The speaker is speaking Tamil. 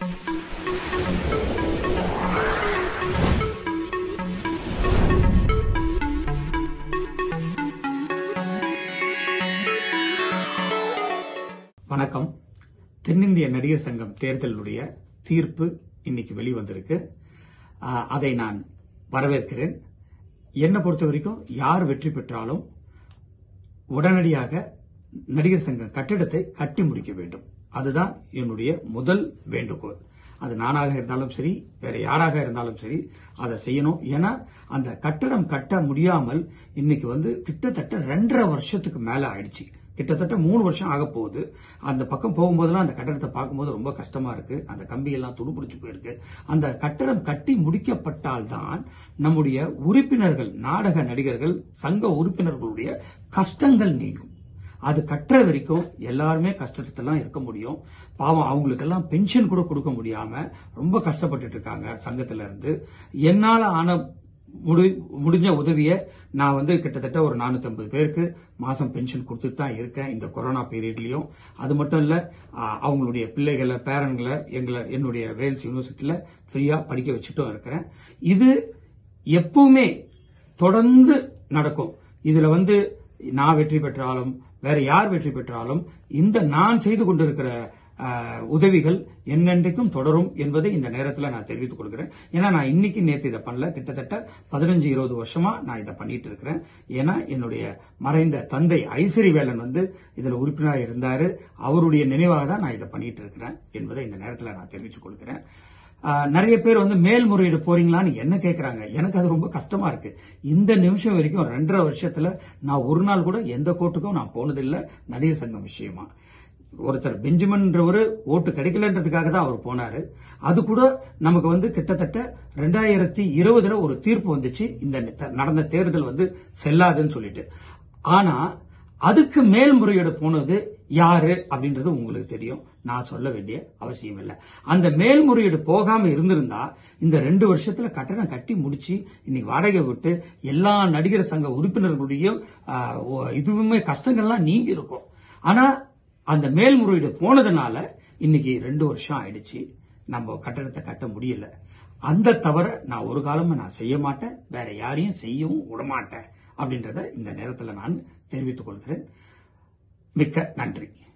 வணக்கம் தென்னிந்திய நடிகர் சங்கம் தேர்தலுடைய தீர்ப்பு இன்னைக்கு வெளிவந்திருக்கு ஆஹ், அதை நான் வரவேற்கிறேன் என்னை பொறுத்த வரைக்கும் யார் வெற்றி பெற்றாலும் உடனடியாக நடிகர் சங்கம் கட்டிடத்தை கட்டி முடிக்க வேண்டும் அதுதான் என்னுடைய முதல் வேண்டுகோள் அது நானாக இருந்தாலும் சரி வேற யாராக இருந்தாலும் சரி அதை செய்யணும் ஏன்னா அந்த கட்டடம் கட்ட முடியாமல் இன்னைக்கு வந்து கிட்டத்தட்ட ரெண்டரை வருஷத்துக்கு மேல ஆயிடுச்சு கிட்டத்தட்ட மூணு வருஷம் ஆக போகுது அந்த பக்கம் போகும்போதெல்லாம் அந்த கட்டடத்தை பார்க்கும்போது ரொம்ப கஷ்டமா இருக்கு அந்த கம்பி எல்லாம் துருப்பிடிச்சு போயிருக்கு அந்த கட்டடம் கட்டி முடிக்கப்பட்டால்தான் நம்முடைய உறுப்பினர்கள் நாடக நடிகர்கள் சங்க உறுப்பினர்களுடைய கஷ்டங்கள் நீங்கும் அது கட்டுற வரைக்கும் எல்லாருமே கஷ்டத்தெல்லாம் இருக்க முடியும் பாவம் அவங்களுக்கெல்லாம் பென்ஷன் கூட கொடுக்க முடியாம ரொம்ப கஷ்டப்பட்டுட்டு இருக்காங்க சங்கத்துல இருந்து என்னால ஆன முடி- முடிஞ்ச உதவியை நான் வந்து கிட்டத்தட்ட ஒரு 450 பேருக்கு மாசம் பென்ஷன் கொடுத்துட்டு தான் இருக்கேன் இந்த கொரோனா பீரியட்லயும் அது மட்டும் இல்ல ஆ, அவங்களுடைய பிள்ளைகளை பேரன்களை எங்களை என்னுடைய வேல்ஸ் யூனிவர்சிட்டியில ஃப்ரீயா படிக்க வச்சுட்டும் இருக்கிறேன் இது எப்பவுமே தொடர்ந்து நடக்கும் இதுல வந்து நான் வெற்றி பெற்றாலும் வேற யார் வெற்றி பெற்றாலும் இந்த நான் செய்து கொண்டிருக்கிற ஆஹ், உதவிகள் என்னென்றைக்கும் தொடரும் என்பதை இந்த நேரத்தில் நான் தெரிவித்துக் கொள்கிறேன் ஏன்னா நான் இன்னைக்கு நேற்று இதை பண்ணல கிட்டத்தட்ட பதினஞ்சு இருபது வருஷமா நான் இதை பண்ணிட்டு இருக்கிறேன் ஏன்னா என்னுடைய மறைந்த தந்தை ஐஸ்வரிவேலன் வந்து இதுல உறுப்பினராக இருந்தாரு அவருடைய நினைவாக தான் நான் இதை பண்ணிட்டு இருக்கிறேன் என்பதை இந்த நேரத்தில் நான் தெரிவித்துக் கொள்கிறேன் ஆஹ் நிறைய பேர் வந்து மேல்முறையீடு போறீங்களான்னு என்ன கேக்குறாங்க எனக்கு அது ரொம்ப கஷ்டமா இருக்கு இந்த நிமிஷம் வரைக்கும் ரெண்டரை வருஷத்துல நான் ஒரு நாள் கூட எந்த கோர்ட்டுக்கும் நான் போனதில்லை நடிகர் சங்கம் விஷயமா ஒருத்தர் பெஞ்சமின்றவரு ஓட்டு கிடைக்கலன்றதுக்காக தான் அவர் போனாரு அது கூட நமக்கு வந்து கிட்டத்தட்ட ரெண்டாயிரத்தி இருபதுல ஒரு தீர்ப்பு வந்துச்சு இந்த ந- நடந்த தேர்தல் வந்து செல்லாதுன்னு சொல்லிட்டு ஆனா அதுக்கு மேல்முறையீடு போனது யாரு அப்படின்றது உங்களுக்கு தெரியும் நான் சொல்ல வேண்டிய அவசியம் இல்லை அந்த மேல்முறையீடு போகாம இருந்திருந்தா இந்த ரெண்டு வருஷத்துல கட்டணம் கட்டி முடிச்சு இன்னைக்கு வாடகை விட்டு எல்லா நடிகர் சங்க உறுப்பினர்களுடைய ஆஹ், ஓ- இதுவுமே கஷ்டங்கள்லாம் நீங்கி இருக்கும் ஆனா அந்த மேல்முறையீடு போனதுனால இன்னைக்கு ரெண்டு வருஷம் ஆயிடுச்சு நம்ம கட்டடத்தை கட்ட முடியல அந்த தவிர நான் ஒரு காலமும் நான் செய்ய மாட்டேன் வேற யாரையும் செய்யவும் விடமாட்டேன் அப்படின்றத இந்த நேரத்தில் நான் தெரிவித்துக் கொள்கிறேன் மிக்க நன்றி